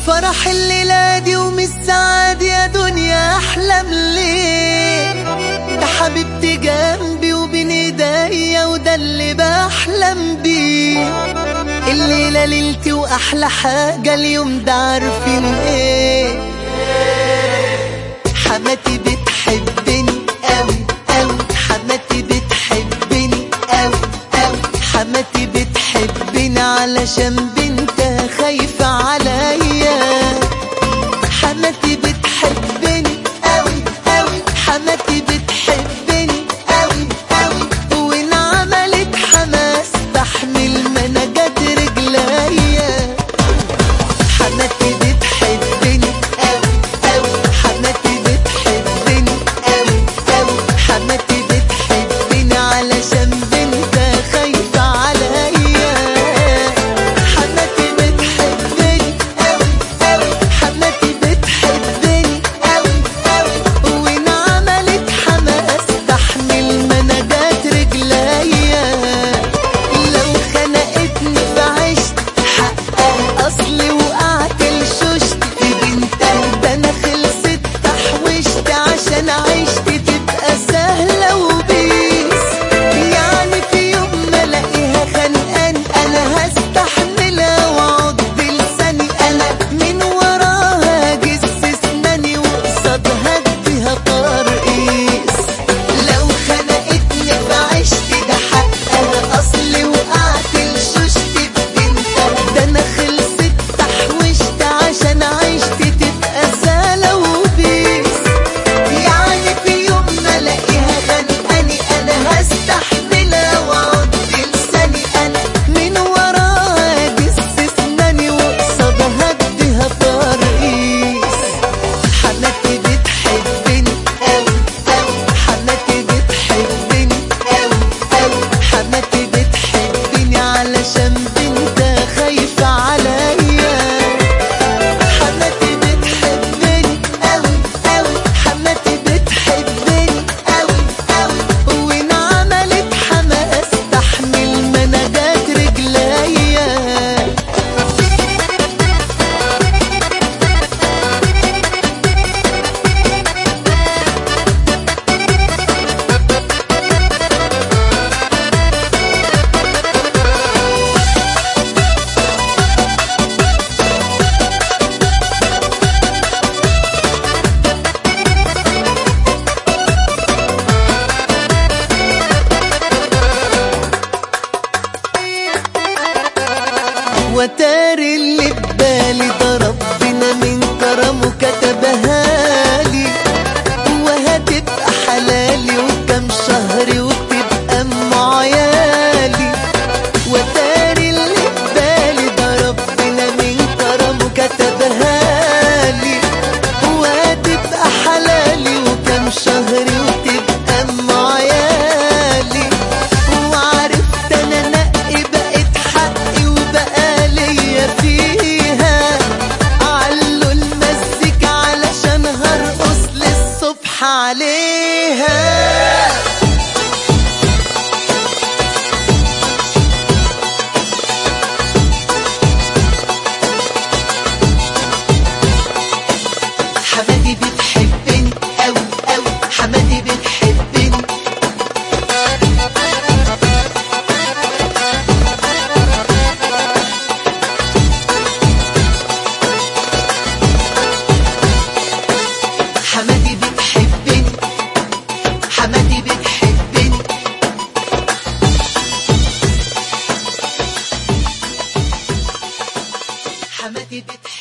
فرح الليلة دي ومش سعاد يا دنيا أحلم ليه ده حبيبتي جنبي وبين ايديا وده اللي بحلم بيه الليلة ليلتي وأحلى حاجة اليوم ده عارفين ايه حماتي بتحبني أوي أوي حماتي بتحبني أوي أوي حماتي بتحبني علشان بنتها خايفة عليا حماتي بتحبني أوي أوي حماتي بتحبني أوي أوي وإن عملت حماس بحمل منجات رجليا حماتي بتحبني أوي أوي حماتي بتحبني أوي أوي حماتي بتحبني علشان بنتها خايفة عليا حماتي بتحبني أوي أوي حماتي بتحبني أوي أوي وإن عملت حماس تحمل منجات رجليا لو خنقتني فعشت حقها أصلي وقعت لشوشت في بنتها ده أنا خلصت تحوشت عشان عشت تبقى سهلة وبيس يعني في يوم ما الاقيها خانقاني أنا هستحملها وأقعد بلساني أنا من وراها أجس أسناني وقصادها أديها ترقيص لو خنقتني فعشت ده حقها أصلي وقعت لشوشت ببنتها ده أنا خلصت تحوشت عشان عشت تبقى سهلة وبيس يعني في يوم ما الاقيها خانقاني انا هستحملها واقعد بلساني انا من وراها اجس اسناني وقصادها اديها ترقيص حماتي بتحبني اوي اوي حماتي بتحبني اوي اوي حماتي بتحبني علشان بنتها خايفة عليا حماتي بتحبني أوي أوي حماتي بتحبني أوي أوي وإن عملت حماس تحمل منجات رجليا وتاري اللي ببالي ده ربنا من كرمه كتبها لي وهتبقى حلالي وكم شهر وتبقى ام عيالي وتاري اللي ببالي ده ربنا من كرمه كتبها لي وهتبقى حلالي وكم شهر وتبقى ام عيالي وعرفت انا نقي بقت حقي وبقى ليا فيها علوا المزيكا علشان هرقص للصبح عليها حمادي بتحبني أوي أوي حمادي بتحبني حمادي بتحبني حمادي بتحبني حمادي بتحبني